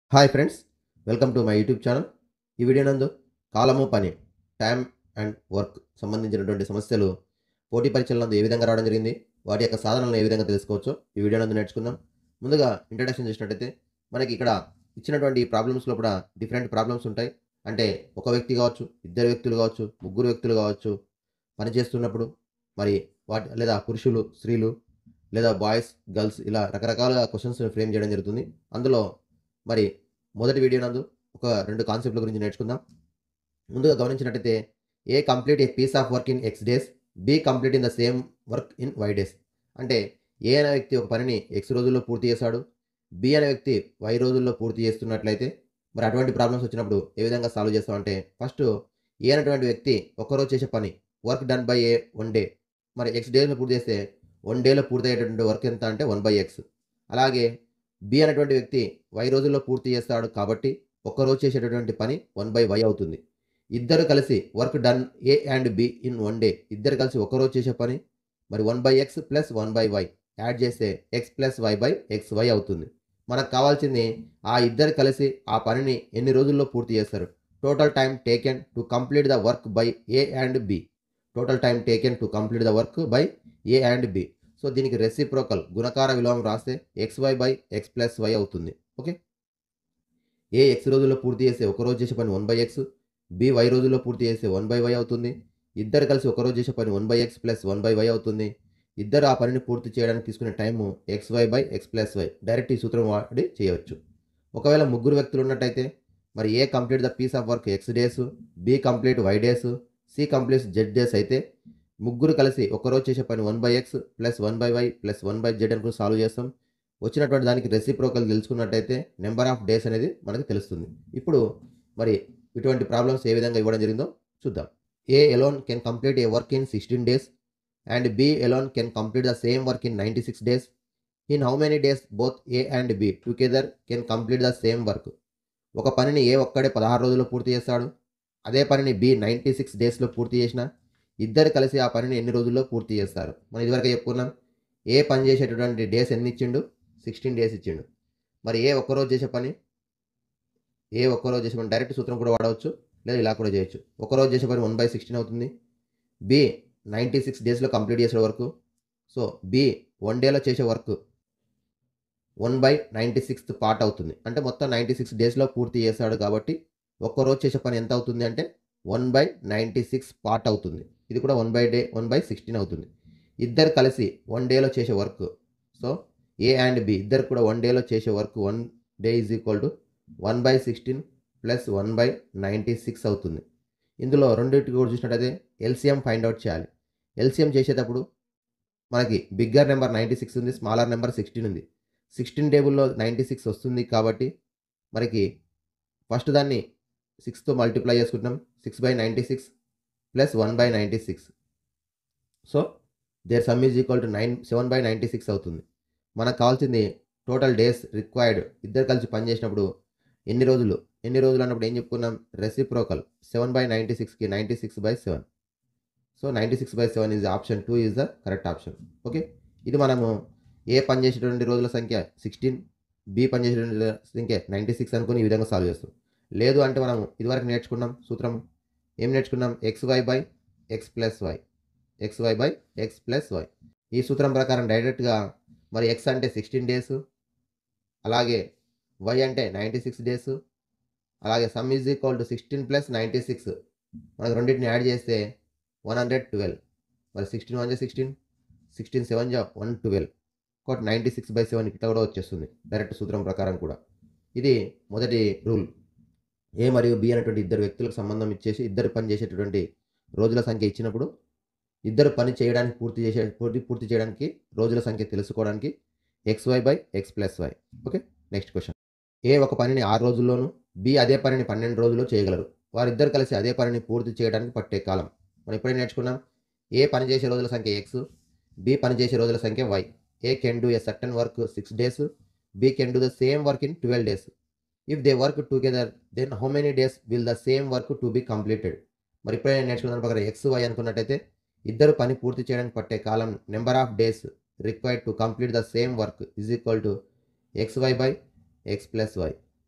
hi friends welcome to my YouTube channel ఈ video నందు కాలము పని టైం అండ్ వర్క్ సంబంధించినటువంటి సమస్యలు పోటీ పరీక్షల నందు ఏ విధంగా రావడం జరిగింది వాటి యొక్క సాధనలను ఏ విధంగా తెలుసుకోవచ్చో ఈ వీడియో నందు నేర్చుకుందాం ముందుగా ఇంట్రడక్షన్ చేసినట్టయితే మనకి ఇక్కడ ఇచ్చినటువంటి ప్రాబ్లమ్స్లో కూడా డిఫరెంట్ ప్రాబ్లమ్స్ ఉంటాయి అంటే ఒక వ్యక్తి కావచ్చు ఇద్దరు వ్యక్తులు కావచ్చు ముగ్గురు వ్యక్తులు కావచ్చు పని చేస్తున్నప్పుడు మరి వాటి లేదా పురుషులు స్త్రీలు లేదా బాయ్స్ గర్ల్స్ ఇలా రకరకాల క్వశ్చన్స్ ఫ్రేమ్ చేయడం జరుగుతుంది అందులో మరి మొదటి వీడియో నందు ఒక రెండు కాన్సెప్ట్ల గురించి నేర్చుకుందాం ముందుగా గమనించినట్టయితే A complete A piece of work in X days B complete in the same work in Y days అంటే ఏ అనే వ్యక్తి ఒక పనిని ఎక్స్ రోజుల్లో పూర్తి చేశాడు బి అనే వ్యక్తి వై రోజుల్లో పూర్తి చేస్తున్నట్లయితే మరి అటువంటి ప్రాబ్లమ్స్ వచ్చినప్పుడు ఏ విధంగా సాల్వ్ చేస్తామంటే ఫస్ట్ ఏ అనేటువంటి వ్యక్తి ఒక్కరోజు చేసే పని work done by A one day మరి ఎక్స్ డేస్లో పూర్తి చేస్తే వన్ డేలో పూర్తి అయ్యేటువంటి వర్క్ ఎంత అంటే వన్ బై ఎక్స్ అలాగే బి అనేటువంటి వ్యక్తి వై రోజుల్లో పూర్తి చేస్తాడు కాబట్టి ఒక్కరోజు చేసేటటువంటి పని వన్ బై వై అవుతుంది ఇద్దరు కలిసి work done A and B in one day ఇద్దరు కలిసి ఒకరోజు చేసే పని మరి one by X plus one by Y add చేస్తే X plus Y by X Y అవుతుంది మనకు కావాల్సింది ఆ ఇద్దరు కలిసి ఆ పనిని ఎన్ని రోజుల్లో పూర్తి చేస్తారు total time taken to complete the work by A and B total time taken to complete the work by A and B so దీనికి రెసిప్రోకల్ గుణకార విలోమం రాస్తే X why by X plus Y అవుతుంది ఓకే ఏ ఎక్స్ రోజుల్లో పూర్తి చేస్తే ఒక రోజు చేసే పని one by X B Y రోజుల్లో పూర్తి చేస్తే వన్ బై వై అవుతుంది ఇద్దరు కలిసి ఒక రోజు చేసే పని one by X plus one by y అవుతుంది ఇద్దరు ఆ పనిని పూర్తి చేయడానికి తీసుకునే time x why by X plus y direct ఈ సూత్రం వాడి చేయవచ్చు ఒకవేళ ముగ్గురు వ్యక్తులు ఉన్నట్టయితే మరి A complete the piece of work x days B complete y days C complete z days అయితే ముగ్గురు కలిసి ఒకరోజు చేసే పని one by X plus one by y plus one by z అనుకుని సాల్వ్ చేస్తాం వచ్చినటువంటి దానికి రెసిప్రోకల్ తెలుసుకున్నట్టయితే నెంబర్ ఆఫ్ డేస్ అనేది మనకు తెలుస్తుంది ఇప్పుడు మరి ఇటువంటి ప్రాబ్లమ్స్ ఏ విధంగా ఇవ్వడం జరిగిందో చూద్దాం A alone can complete a work in sixteen days and B alone can complete the same work in ninety six days in how many days both A and B together can complete the same work ఒక పనిని ఏ ఒక్కడే పదహారు రోజుల్లో పూర్తి చేస్తాడు అదే పనిని B ninety six డేస్లో పూర్తి చేసిన ఇద్దరు కలిసి ఆ పనిని ఎన్ని రోజుల్లో పూర్తి చేస్తారు మనం ఇదివరకు చెప్పుకున్నాం ఏ పని చేసేటటువంటి డేస్ ఎన్ని ఇచ్చిండు సిక్స్టీన్ డేస్ ఇచ్చిండు మరి ఏ ఒక్కరోజు చేసే పని ఏ ఒక్కరోజు చేసే పని డైరెక్ట్ సూత్రం కూడా వాడవచ్చు లేదా ఇలా కూడా చేయొచ్చు ఒకరోజు చేసే పని వన్ బై సిక్స్టీన్ అవుతుంది బి నైంటీ సిక్స్ డేస్లో కంప్లీట్ చేసే వర్క్ సో బి వన్ డేలో చేసే work one by ninety sixth part అవుతుంది అంటే మొత్తం నైంటీ సిక్స్ డేస్లో పూర్తి చేశాడు కాబట్టి ఒక్కరోజు చేసే పని ఎంత అవుతుంది అంటే one by ninety six part అవుతుంది ఇది కూడా one by day one by sixteen అవుతుంది ఇద్దరు కలిసి వన్ డేలో చేసే work so A and B ఇద్దరు కూడా వన్ డేలో చేసే work one day is equal to one by sixteen plus one by ninety six అవుతుంది ఇందులో రెండింటికి కూడా చూసినట్టయితే ఎల్సిఎం ఫైండ్ అవుట్ చేయాలి ఎల్సిఎం చేసేటప్పుడు మనకి బిగ్గర్ నెంబర్ నైంటీ సిక్స్ ఉంది స్మాలర్ నెంబర్ సిక్స్టీన్ ఉంది సిక్స్టీన్ టేబుల్లో నైంటీ సిక్స్ వస్తుంది కాబట్టి మనకి ఫస్ట్ దాన్ని సిక్స్తో మల్టిప్లై చేసుకుంటున్నాం six by ninety six plus one by ninety six so their sum is equal to nine seven by ninety six అవుతుంది మనకు కావాల్సింది టోటల్ డేస్ రిక్వైర్డ్ ఇద్దరు కలిసి పని చేసినప్పుడు ఎన్ని రోజులు ఎన్ని రోజులు అన్నప్పుడు ఏం చెప్పుకున్నాం రెసిప్రోకల్ సెవెన్ బై నైంటీ సిక్స్కి ninety six by seven so ninety six by seven is option two is the correct option okay ఇది మనము ఏ పని చేసేటువంటి రోజుల సంఖ్య సిక్స్టీన్ బి పని చేసేటువంటి సంఖ్య నైంటీ సిక్స్ అనుకుని ఈ విధంగా సాల్వ్ చేస్తాం లేదు అంటే మనం ఇదివరకు నేర్చుకున్నాం సూత్రం ఏం నేర్చుకున్నాం x why by X plus y x why by X plus y ఈ సూత్రం ప్రకారం డైరెక్ట్గా మరి ఎక్స్ అంటే సిక్స్టీన్ డేస్ అలాగే వై అంటే నైంటీ సిక్స్ డేస్ అలాగే sum is equal to sixteen plus ninety six మనకు రెండింటిని యాడ్ చేస్తే వన్ హండ్రెడ్ ట్వెల్వ్ మరి సిక్స్టీన్ వన్ జా సిక్స్టీన్ సిక్స్టీన్ సెవెన్ జా వన్ ట్వెల్వ్ ఒకటి నైంటీ సిక్స్ బై సెవెన్ ఇట్లా కూడా వచ్చేస్తుంది డైరెక్ట్ సూత్రం ప్రకారం కూడా ఇది మొదటి రూల్ ఏ మరియు బి అనేటువంటి ఇద్దరు వ్యక్తులకు సంబంధం ఇచ్చేసి ఇద్దరు పని చేసేటటువంటి రోజుల సంఖ్య ఇచ్చినప్పుడు ఇద్దరు పని చేయడానికి పూర్తి చేసే పూర్తి పూర్తి చేయడానికి రోజుల సంఖ్య తెలుసుకోవడానికి x why by X plus y okay next question A ఒక పనిని ఆరు రోజుల్లోనూ బి అదే పనిని పన్నెండు రోజుల్లో చేయగలరు వారిద్దరు కలిసి అదే పనిని పూర్తి చేయడానికి పట్టే కాలం మనం ఇప్పుడే నేర్చుకున్నాం ఏ పని చేసే రోజుల సంఖ్య ఎక్స్ బి పని చేసే రోజుల సంఖ్య y A can do a certain work six days B can do the same work in twelve days if they work together then how many days will the same work to be completed మరి ఇప్పుడే నేను నేర్చుకున్న ప్రకారం x why అనుకున్నట్టయితే ఇద్దరు పని పూర్తి చేయడానికి పట్టే కాలం number of days required to complete the same work is equal to x why by X plus y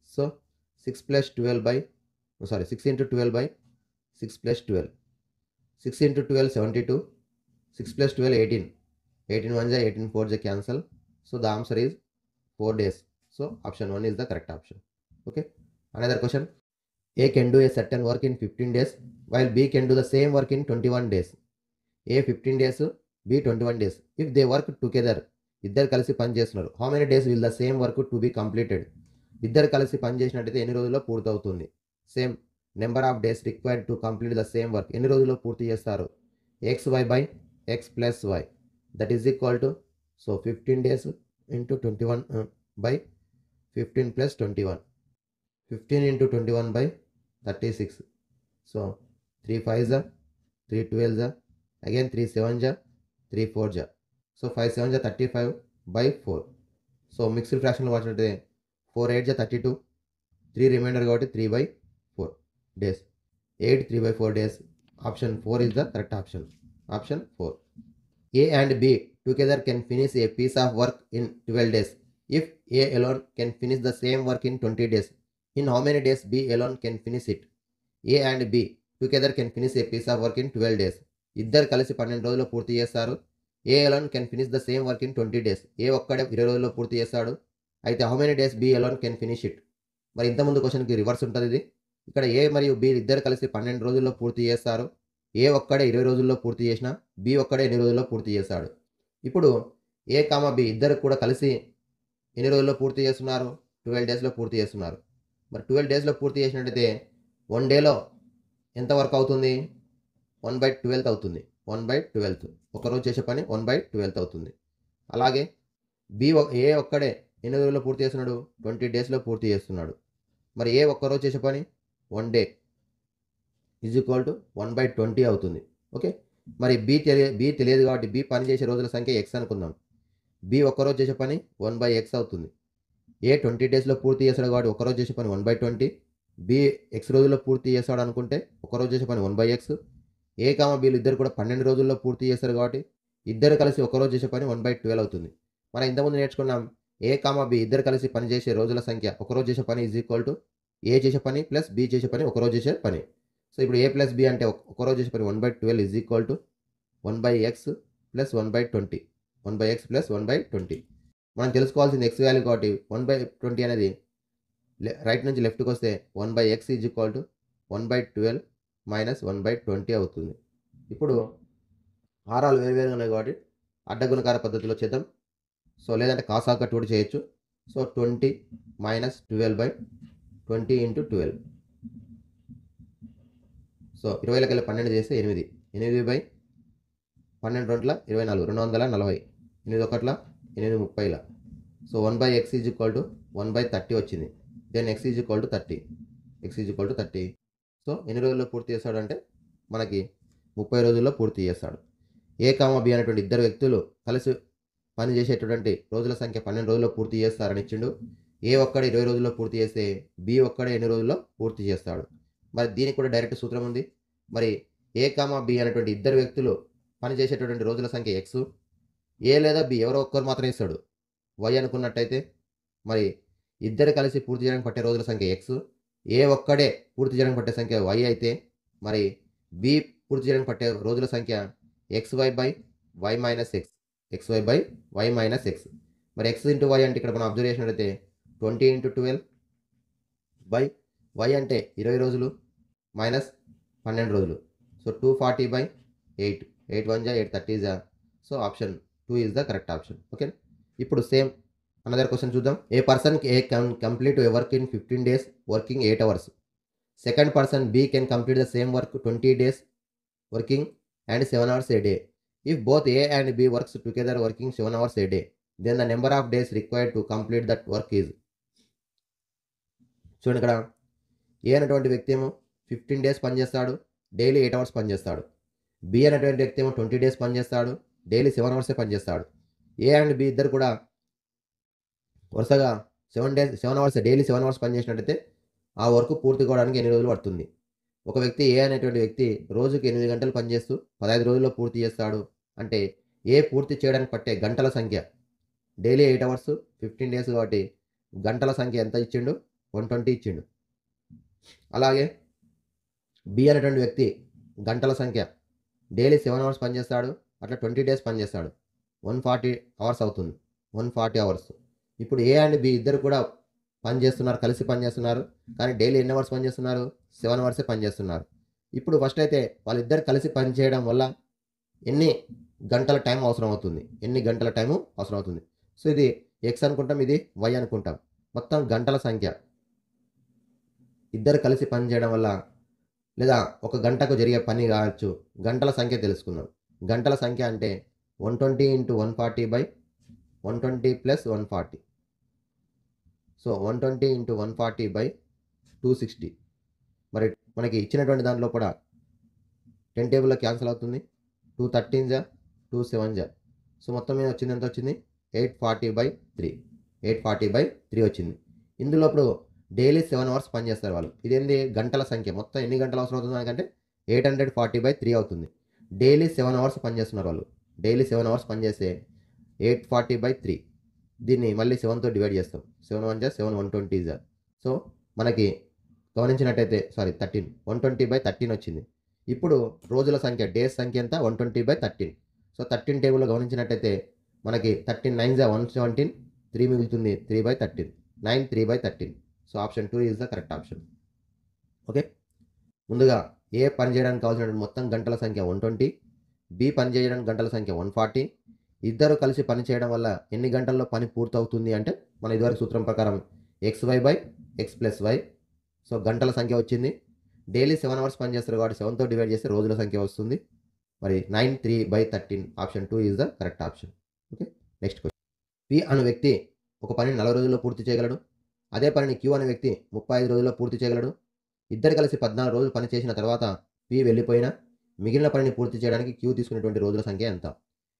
so six plus twelve by sorry six into twelve by six plus twelve six into twelve seventy two six plus twelve eighteen eighteen one జా eighteen four జా cancel so the answer is four days so option one is the correct option okay another question A can do a certain work in fifteen days while B can do the same work in twenty one days A fifteen days B twenty one days if they work together ఇద్దరు కలిసి పని చేస్తున్నారు how many days will the same work to be completed ఇద్దరు కలిసి పని చేసినట్టయితే ఎన్ని రోజుల్లో పూర్తవుతుంది same number of days required to complete the same work ఎన్ని రోజుల్లో పూర్తి చేస్తారు x why by X plus why that is equal to so fifteen days into twenty one by fifteen plus twenty one fifteen into twenty one by thirty six so three five జా three twelve జా again three seven జా three four జా so five seven జా thirty five by four so mixed ఫ్రాక్షన్లో వాడినట్టే four eight జా thirty two three remainder కాబట్టి three by four days eight three by four days option four is the correct option option four A and B together can finish a piece of work in twelve days if A alone can finish the same work in twenty days in how many days B alone can finish it A and B together can finish a piece of work in twelve days ఇద్దరు కలిసి పన్నెండు రోజుల్లో పూర్తి చేస్తారు A alone can finish the same work in twenty days A ఒక్కడే ఇరవై రోజుల్లో పూర్తి చేస్తాడు అయితే how many days B alone can finish it మరి ఇంతకుముందు క్వశ్చన్కి రివర్స్ ఉంటుంది ఇది ఇక్కడ ఏ మరియు బి ఇద్దరు కలిసి పన్నెండు రోజుల్లో పూర్తి చేస్తారు ఏ ఒక్కడే ఇరవై రోజుల్లో పూర్తి చేసినా బి ఒక్కడే ఎన్ని రోజుల్లో పూర్తి చేస్తాడు ఇప్పుడు ఏ కామ బి ఇద్దరు కూడా కలిసి ఎన్ని రోజుల్లో పూర్తి చేస్తున్నారు ట్వెల్వ్ డేస్లో పూర్తి చేస్తున్నారు మరి ట్వెల్వ్ డేస్లో పూర్తి చేసినట్టయితే వన్ డేలో ఎంత వర్క్ అవుతుంది వన్ బై ట్వెల్త్ అవుతుంది వన్ బై ట్వెల్త్ ఒకరోజు చేసే పని వన్ బై ట్వెల్త్ అవుతుంది అలాగే బి ఏ ఒక్కడే ఎన్ని రోజుల్లో పూర్తి చేస్తున్నాడు ట్వంటీ డేస్లో పూర్తి చేస్తున్నాడు మరి ఏ ఒక్కరోజు చేసే పని one day is equal to one by twenty అవుతుంది ఓకే మరి బి తెలియ బి తెలియదు కాబట్టి బి పని చేసే రోజుల సంఖ్య ఎక్స్ అనుకుందాం బి ఒక్కరోజు చేసే పని వన్ బై ఎక్స్ అవుతుంది ఏ ట్వంటీ డేస్లో పూర్తి చేస్తాడు కాబట్టి ఒకరోజు చేసే పని one by twenty B x రోజుల్లో పూర్తి చేస్తాడు అనుకుంటే ఒకరోజు చేసే పని one by x A comma బీలు ఇద్దరు కూడా పన్నెండు రోజుల్లో పూర్తి చేస్తారు కాబట్టి ఇద్దరు కలిసి ఒకరోజు చేసే పని వన్ బై ట్వెల్వ్ అవుతుంది మనం ఇంతకుముందు నేర్చుకున్నాం ఏ కామ బి ఇద్దరు కలిసి పని చేసే రోజుల సంఖ్య ఒకరోజు చేసే పని ఈజ్ ఈక్వల్ టు ఏ చేసే పని ప్లస్ బి చేసే పని ఒకరోజు చేసే పని సో ఇప్పుడు ఏ ప్లస్ బి అంటే ఒక- ఒకరోజు చేసే పని one by twelve is equal to one by X plus one by twenty one by X plus one by twenty మనం తెలుసుకోవాల్సింది ఎక్స్ వాల్యూ కాబట్టి వన్ బై ట్వంటీ అనేది లె- రైట్ నుంచి లెఫ్ట్కి వస్తే one by x is equal to one by twelve minus one by twenty అవుతుంది ఇప్పుడు హారాలు వేరువేరుగా ఉన్నాయి కాబట్టి అడ్డగుణకార పద్ధతిలో చేద్దాం సో లేదంటే కాసాక టూడి చేయొచ్చు so twenty minus twelve by twenty into twelve so ఇరవైలకి వెళ్ళి పన్నెండు చేస్తే ఎనిమిది ఎనిమిది బై పన్నెండు రెండుల ఇరవై నాలుగు రెండు వందల నలభై ఎనిమిది ఒకట్ల ఎనిమిది ముప్పైల so one by x is equal to one by thirty వచ్చింది then x is equal to thirty x is equal to thirty so ఎన్ని రోజుల్లో పూర్తి చేస్తాడంటే మనకి ముప్పై రోజుల్లో పూర్తి చేస్తాడు ఏ కామ బి అనేటువంటి ఇద్దరు వ్యక్తులు కలిసి పని చేసేటటువంటి రోజుల సంఖ్య పన్నెండు రోజుల్లో పూర్తి చేస్తారని ఇచ్చిండు ఏ ఒక్కడే ఇరవై రోజుల్లో పూర్తి చేస్తే బి ఒక్కడే ఎన్ని రోజుల్లో పూర్తి చేస్తాడు మరి దీనికి కూడా డైరెక్ట్ సూత్రం ఉంది మరి ఏ కామ బి అనేటువంటి ఇద్దరు వ్యక్తులు పని చేసేటటువంటి రోజుల సంఖ్య ఎక్స్ ఏ లేదా బి ఎవరో ఒక్కరు మాత్రమే ఇస్తాడు వై అనుకున్నట్టయితే మరి ఇద్దరు కలిసి పూర్తి చేయడానికి పట్టే రోజుల సంఖ్య ఎక్స్ ఏ ఒక్కడే పూర్తి చేయడానికి పట్టే సంఖ్య వై అయితే మరి బి పూర్తి చేయడానికి పట్టే రోజుల సంఖ్య x why by y minus x x why by y minus x మరి ఎక్స్ ఇంటూ వై అంటే ఇక్కడ మనం అబ్జర్వ్ చేసినట్టయితే twenty into twelve by y అంటే ఇరవై రోజులు మైనస్ పన్నెండు రోజులు so two forty by eight eight one జా ఎయిట్ థర్టీ జా so option two is the correct option okay ఇప్పుడు సేమ్ అనదర్ క్వశ్చన్ చూద్దాం A person A can complete a work in fifteen days working eight hours second person B can complete the same work twenty days working and seven hours a day if both A and B works together working seven hours a day then the number of days required to complete that work is చూడండి ఇక్కడ A అనేటువంటి వ్యక్తి ఏమో fifteen days పనిచేస్తాడు daily eight hours పనిచేస్తాడు B అనేటువంటి వ్యక్తి ఏమో ట్వంటీ డేస్ పనిచేస్తాడు డైలీ సెవెన్ అవర్సే పనిచేస్తాడు ఏ అండ్ బి ఇద్దరు కూడా వరుసగా seven days seven hours daily seven hours పనిచేసినట్టయితే ఆ వర్క్ పూర్తి కావడానికి ఎన్ని రోజులు పడుతుంది ఒక వ్యక్తి ఏ అనేటువంటి వ్యక్తి రోజుకి ఎనిమిది గంటలు పనిచేస్తూ పదహైదు రోజుల్లో పూర్తి చేస్తాడు అంటే ఏ పూర్తి చేయడానికి పట్టే గంటల సంఖ్య daily eight hours fifteen days కాబట్టి గంటల సంఖ్య ఎంత ఇచ్చిండు వన్ ట్వంటీ ఇచ్చిండు అలాగే బి అనేటువంటి వ్యక్తి గంటల సంఖ్య డైలీ సెవెన్ అవర్స్ పనిచేస్తాడు అట్లా ట్వంటీ డేస్ పనిచేస్తాడు వన్ ఫార్టీ అవర్స్ అవుతుంది వన్ ఫార్టీ అవర్స్ ఇప్పుడు ఏ అండ్ బి ఇద్దరు కూడా పని చేస్తున్నారు కలిసి పని చేస్తున్నారు కానీ డైలీ ఎన్ని అవర్స్ పని చేస్తున్నారు సెవెన్ అవర్సే పని చేస్తున్నారు ఇప్పుడు ఫస్ట్ అయితే వాళ్ళిద్దరు కలిసి పని చేయడం వల్ల ఎన్ని గంటల టైం అవసరం అవుతుంది ఎన్ని గంటల టైము అవసరం అవుతుంది సో ఇది ఎక్స్ అనుకుంటాం ఇది వై అనుకుంటాం మొత్తం గంటల సంఖ్య ఇద్దరు కలిసి పని చేయడం వల్ల లేదా ఒక గంటకు జరిగే పని కావచ్చు గంటల సంఖ్య తెలుసుకుందాం గంటల సంఖ్య అంటే one twenty into one forty by one twenty plus one forty so one twenty into one forty by two sixty మరి మనకి ఇచ్చినటువంటి దాంట్లో కూడా టెన్ టేబుల్లో క్యాన్సిల్ అవుతుంది టూ థర్టీన్ జా టూ సెవెన్ జా సో మొత్తం మీద వచ్చింది ఎంత వచ్చింది eight forty by three eight forty by three వచ్చింది ఇందులో ఇప్పుడు డైలీ సెవెన్ అవర్స్ పనిచేస్తారు వాళ్ళు ఇదేంది గంటల సంఖ్య మొత్తం ఎన్ని గంటలు అవసరం అవుతుంది మనకంటే eight hundred forty by three అవుతుంది డైలీ సెవెన్ అవర్స్ పనిచేస్తున్నారు వాళ్ళు డైలీ సెవెన్ అవర్స్ పనిచేస్తే ఎయిట్ ఫార్టీ బై త్రీ దీన్ని మళ్ళీ సెవెన్తో డివైడ్ చేస్తాం సెవెన్ వన్ జా సెవెన్ వన్ ట్వంటీ జా సో మనకి గమనించినట్టయితే sorry thirteen one twenty by thirteen వచ్చింది ఇప్పుడు రోజుల సంఖ్య డేస్ సంఖ్య ఎంత one twenty by thirteen so thirteen టేబుల్లో గమనించినట్టయితే మనకి థర్టీన్ నైన్ జా వన్ సెవెంటీన్ త్రీ మిగులుతుంది three by thirteen nine three by thirteen so option two is the correct option okay ముందుగా ఏ పని చేయడానికి కావాల్సిన మొత్తం గంటల సంఖ్య వన్ ట్వంటీ బి పని చేయడానికి గంటల సంఖ్య వన్ ఫార్టీ ఇద్దరు కలిసి పని చేయడం వల్ల ఎన్ని గంటల్లో పని పూర్తవుతుంది అంటే మన ఇదివరకు సూత్రం ప్రకారం x why by X plus y so గంటల సంఖ్య వచ్చింది డైలీ సెవెన్ అవర్స్ పని చేస్తారు కాబట్టి సెవెన్తో డివైడ్ చేస్తే రోజుల సంఖ్య వస్తుంది మరి nine three by thirteen option two is the correct option okay next question P అనే వ్యక్తి ఒక పనిని నలభై రోజుల్లో పూర్తి చేయగలడు అదే పనిని క్యూ అనే వ్యక్తి ముప్పై ఐదు రోజుల్లో పూర్తి చేయగలడు ఇద్దరు కలిసి పద్నాలుగు రోజులు పని చేసిన తర్వాత పి వెళ్ళిపోయినా మిగిలిన పనిని పూర్తి చేయడానికి క్యూ తీసుకునేటువంటి రోజుల సంఖ్య ఎంత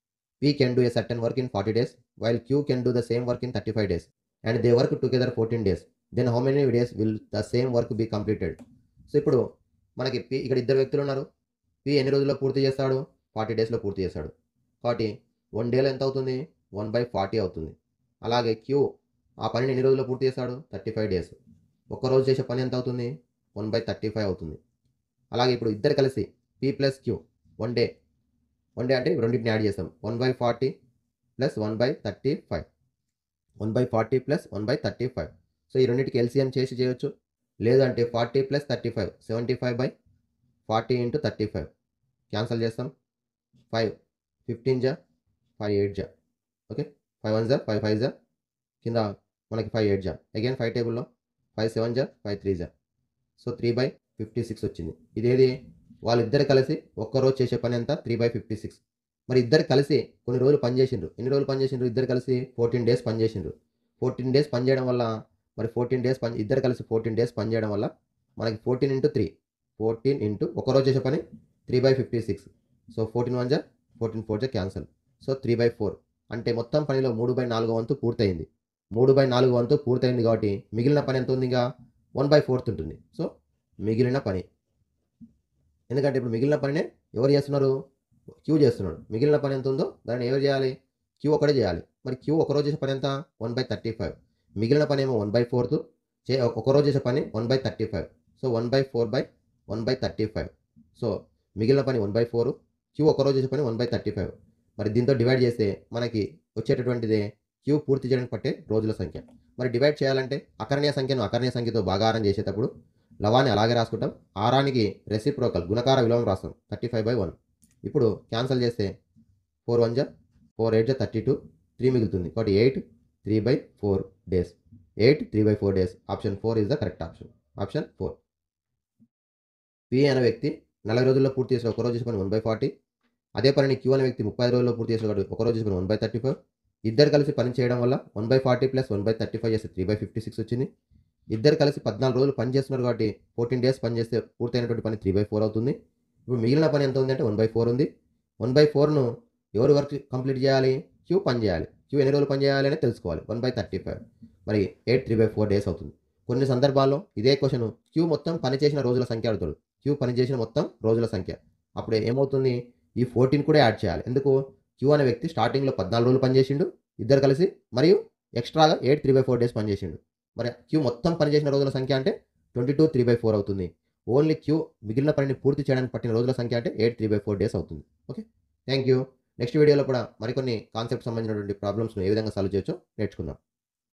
P can do a certain work in forty days while Q can do the same work in thirty five days and they work together fourteen days then how many days will the same work be completed so ఇప్పుడు మనకి P ఇక్కడ ఇద్దరు వ్యక్తులు ఉన్నారు P ఎన్ని రోజుల్లో పూర్తి చేస్తాడు ఫార్టీ డేస్లో పూర్తి చేస్తాడు కాబట్టి వన్ డేలో ఎంత అవుతుంది వన్ బై ఫార్టీ అవుతుంది అలాగే క్యూ ఆ పనిని ఎన్ని రోజుల్లో పూర్తి చేస్తాడు థర్టీ ఫైవ్ డేస్ ఒక్కరోజు చేసే పని ఎంత అవుతుంది వన్ బై థర్టీ ఫైవ్ అవుతుంది అలాగే ఇప్పుడు ఇద్దరు కలిసి P plus Q one day one day అంటే రెండింటిని యాడ్ చేస్తాం one by forty plus one by thirty five one by forty plus one by thirty five so ఈ రెండింటికి ఎల్సిఎం చేసి చేయొచ్చు లేదంటే forty plus thirty five seventy five by forty into thirty five cancel చేస్తాం five fifteen జా five eight జా okay five one జా five five జా కింద మనకి ఫైవ్ ఎయిట్ జా అగైన్ ఫైవ్ టేబుల్లో ఫైవ్ సెవెన్ జా ఫైవ్ త్రీ జా so three by fifty six వచ్చింది ఇదేది వాళ్ళిద్దరు కలిసి ఒక్కరోజు చేసే పని ఎంత త్రీ బై ఫిఫ్టీ సిక్స్ మరి ఇద్దరు కలిసి కొన్ని రోజులు పని చేసిండ్రు ఎన్ని రోజులు పని చేసిండ్రు ఇద్దరు కలిసి ఫోర్టీన్ డేస్ పని చేసిండ్రు ఫోర్టీన్ డేస్ పని చేయడం వల్ల మరి ఫోర్టీన్ డేస్ పని ఇద్దరు కలిసి ఫోర్టీన్ డేస్ పని చేయడం వల్ల మనకి fourteen into three fourteen into ఒకరోజు చేసే పని three by fifty six so fourteen one జా ఫోర్టీన్ ఫోర్ జా cancel so three by four అంటే మొత్తం పనిలో మూడు బై నాలుగు వంతు పూర్తయింది మూడు బై నాలుగు వంతు పూర్తయింది కాబట్టి మిగిలిన పని ఎంత ఉంది ఇంకా వన్ బై ఫోర్త్ ఉంటుంది సో మిగిలిన పని ఎందుకంటే ఇప్పుడు మిగిలిన పనినే ఎవరు చేస్తున్నారు క్యూ చేస్తున్నాడు మిగిలిన పని ఎంత ఉందో దాన్ని ఎవరు చేయాలి క్యూ ఒకటే చేయాలి మరి క్యూ ఒకరోజు చేసే పని ఎంత వన్ బై థర్టీ ఫైవ్ మిగిలిన పని ఏమో వన్ బై ఫోర్త్ చే ఒకరోజు చేసే పని one by thirty five so one by four by one by thirty five so మిగిలిన పని వన్ బై ఫోర్ క్యూ ఒకరోజు చేసే పని వన్ బై థర్టీ ఫైవ్ మరి దీంతో డివైడ్ చేస్తే మనకి వచ్చేటటువంటిదే క్యూ పూర్తి చేయడానికి పట్టే రోజుల సంఖ్య మరి డివైడ్ చేయాలంటే అకరణీయ సంఖ్యను అకరణీయ సంఖ్యతో భాగాహారం చేసేటప్పుడు లవాన్ని అలాగే రాసుకుంటాం ఆరానికి రెసిప్రోకల్ గుణకార విలువను రాస్తాం థర్టీ ఫైవ్ బై వన్ ఇప్పుడు క్యాన్సల్ చేస్తే ఫోర్ వన్ జా ఫోర్ ఎయిట్ జా థర్టీ టూ త్రీ మిగులుతుంది కాబట్టి eight three by four days eight three by four days option four is the correct option option four P అనే వ్యక్తి నలభై రోజుల్లో పూర్తి చేసిన ఒక రోజు చేసిన పని వన్ బై ఫార్టీ అదే పనిని క్యూ అనే వ్యక్తి ముప్పై రోజుల్లో పూర్తి చేసిన వాడు ఒక రోజు చేసిన వన్ బై థర్టీ ఫైవ్ ఇద్దరు కలిసి పని చేయడం వల్ల one by forty plus one by thirty five చేస్తే త్రీ బై ఫిఫ్టీ సిక్స్ వచ్చింది ఇద్దరు కలిసి పద్నాలుగు రోజులు పని చేస్తున్నారు కాబట్టి ఫోర్టీన్ డేస్ పని చేస్తే పూర్తయినటువంటి పని త్రీ బై ఫోర్ అవుతుంది ఇప్పుడు మిగిలిన పని ఎంత ఉంది అంటే వన్ బై ఫోర్ ఉంది వన్ బై ఫోర్ను ఎవరు వర్క్ కంప్లీట్ చేయాలి క్యూ పని చేయాలి క్యూ ఎన్ని రోజులు పని చేయాలి అనేది తెలుసుకోవాలి వన్ బై థర్టీ ఫైవ్ మరి eight three by four days అవుతుంది కొన్ని సందర్భాల్లో ఇదే క్వశ్చన్ క్యూ మొత్తం పని చేసిన రోజుల సంఖ్య అడుగుతాడు క్యూ పని చేసిన మొత్తం రోజుల సంఖ్య అప్పుడు ఏమవుతుంది ఈ ఫోర్టీన్ కూడా యాడ్ చేయాలి ఎందుకు క్యూ అనే వ్యక్తి స్టార్టింగ్లో పద్నాలుగు రోజులు పనిచేసిండు ఇద్దరు కలిసి మరియు ఎక్స్ట్రాగా eight three by four days పనిచేసిండు మరి క్యూ మొత్తం పనిచేసిన రోజుల సంఖ్య అంటే twenty two three by four అవుతుంది ఓన్లీ క్యూ మిగిలిన పనిని పూర్తి చేయడానికి పట్టిన రోజుల సంఖ్య అంటే eight three by four days అవుతుంది ఓకే థ్యాంక్ యూ నెక్స్ట్ వీడియోలో కూడా మరికొన్ని కాన్సెప్ట్ సంబంధించినటువంటి ప్రాబ్లమ్స్ను ఏ విధంగా సాల్వ్ చేయొచ్చో నేర్చుకుందాం